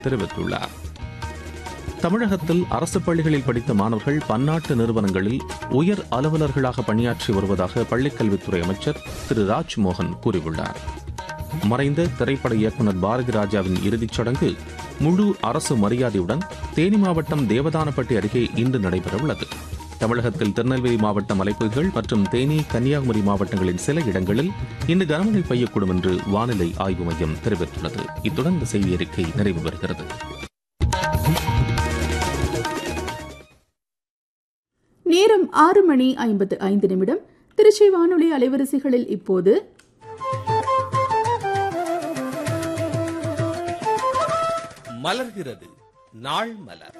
தெரிவித்துள்ளார் தமிழகத்தில் அரசு பள்ளிகளில் படித்த மாணவர்கள் பன்னாட்டு நிறுவனங்களில் உயர் அலுவலர்களாக பணியாற்றி வருவதாக பள்ளிக்கல்வித்துறை அமைச்சர் திரு ராஜ்மோகன் கூறியுள்ளார் மறைந்த திரைப்பட இயக்குநர் பாரதி ராஜாவின் இறுதிச் சடங்கு முழு அரசு மரியாதையுடன் தேனி மாவட்டம் தேவதானப்பட்டி அருகே இன்று நடைபெறவுள்ளது தமிழகத்தில் திருநெல்வேலி மாவட்ட மலைப்பகுதிகள் மற்றும் தேனி கன்னியாகுமரி மாவட்டங்களின் சில இடங்களில் இன்று கனமழை பெய்யக்கூடும் என்று வானிலை ஆய்வு மையம் தெரிவித்துள்ளது இத்துடன் இந்த செய்தி அறிக்கை நிறைவு பெறுகிறது நேரம் ஆறு மணி ஐம்பத்து ஐந்து நிமிடம் திருச்சி வானொலி அலைவரிசைகளில் இப்போது மலர்கிறது நாள் மலர்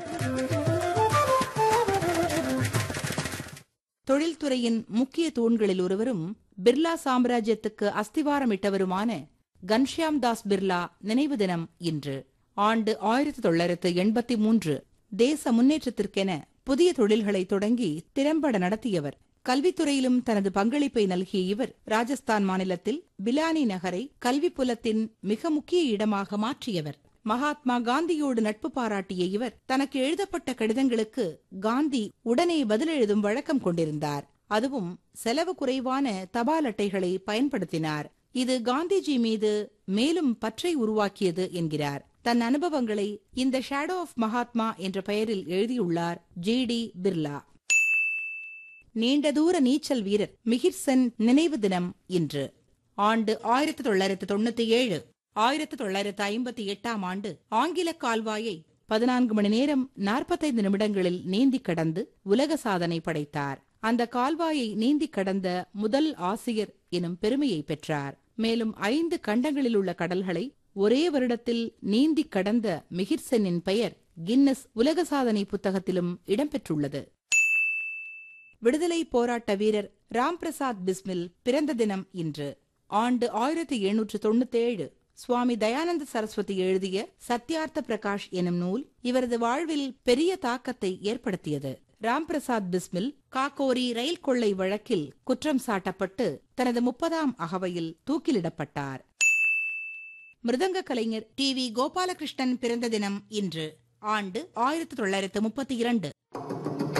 தொழில்துறையின் முக்கிய தூண்களில் ஒருவரும் பிர்லா சாம்ராஜ்யத்துக்கு அஸ்திவாரமிட்டவருமான கன்ஷ்யாம் தாஸ் பிர்லா நினைவு தினம் இன்று ஆண்டு ஆயிரத்தி தொள்ளாயிரத்து எண்பத்தி மூன்று தேச முன்னேற்றத்திற்கென புதிய தொழில்களை தொடங்கி திறம்பட நடத்தியவர் கல்வித்துறையிலும் தனது பங்களிப்பை நல்கிய இவர் ராஜஸ்தான் மாநிலத்தில் பிலானி நகரை கல்வி புலத்தின் மிக முக்கிய இடமாக மாற்றியவர் மகாத்மா காந்தியோடு நட்பு பாராட்டிய இவர் தனக்கு எழுதப்பட்ட கடிதங்களுக்கு காந்தி உடனே பதிலெழுதும் வழக்கம் கொண்டிருந்தார் அதுவும் செலவு குறைவான தபால் அட்டைகளை பயன்படுத்தினார் இது காந்திஜி மீது மேலும் பற்றை உருவாக்கியது என்கிறார் தன் அனுபவங்களை இந்த ஷேடோ ஆஃப் மகாத்மா என்ற பெயரில் எழுதியுள்ளார் ஜி டி பிர்லா நீண்ட தூர நீச்சல் வீரர் மிகிர்சன் நினைவு தினம் இன்று ஆண்டு ஆயிரத்தி தொள்ளாயிரத்து தொண்ணூத்தி ஏழு ஆயிரத்தி தொள்ளாயிரத்து ஐம்பத்தி எட்டாம் ஆண்டு ஆங்கில கால்வாயை பதினான்கு மணி நேரம் நாற்பத்தைந்து நிமிடங்களில் நீந்தி கடந்து உலக சாதனை படைத்தார் அந்த கால்வாயை நீந்தி கடந்த முதல் ஆசியர் எனும் பெருமையை பெற்றார் மேலும் ஐந்து கண்டங்களில் உள்ள கடல்களை ஒரே வருடத்தில் நீந்தி கடந்த மிகிர்செனின் பெயர் கின்னஸ் உலக சாதனை புத்தகத்திலும் இடம்பெற்றுள்ளது விடுதலை போராட்ட வீரர் ராம் பிரசாத் பிஸ்மில் பிறந்த தினம் இன்று ஆண்டு ஆயிரத்தி எழுநூற்று தொண்ணூத்தேழு சுவாமி தயானந்த சரஸ்வதி எழுதிய சத்யார்த்த பிரகாஷ் எனும் நூல் இவரது வாழ்வில் பெரிய தாக்கத்தை ஏற்படுத்தியது ராம் பிரசாத் பிஸ்மில் காக்கோரி ரயில் கொள்ளை வழக்கில் குற்றம் சாட்டப்பட்டு தனது முப்பதாம் அகவையில் தூக்கிலிடப்பட்டார் மிருதங்க கலைஞர் டி வி கோபாலகிருஷ்ணன் பிறந்த தினம் இன்று ஆண்டு ஆயிரத்தி தொள்ளாயிரத்து முப்பத்தி இரண்டு